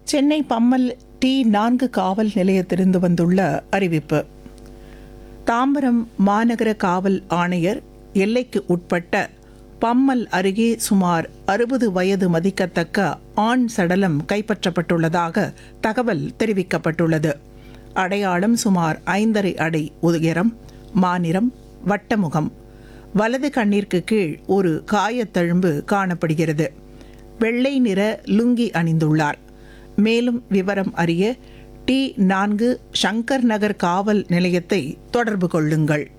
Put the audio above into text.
Chennai Pammal D நான்கு காவல் நிலையத்திலிருந்து வந்துள்ள அறிவிப்பு தாம்பரம் மாநகர காவல் ஆணையர் எல்லைக்கு உட்பட்ட பம்மல் அருகே சுமார் அறுபது வயது மதிக்கத்தக்க ஆண் சடலம் கைப்பற்றப்பட்டுள்ளதாக தகவல் தெரிவிக்கப்பட்டுள்ளது அடையாளம் சுமார் ஐந்தரை அடி உயரம் மாநிறம் வட்டமுகம் வலது கண்ணிற்கு கீழ் ஒரு காயத்தழும்பு காணப்படுகிறது வெள்ளை நிற லுங்கி அணிந்துள்ளார் மேலும் விவரம் அறிய டி நான்கு சங்கர் நகர் காவல் நிலையத்தை தொடர்பு கொள்ளுங்கள்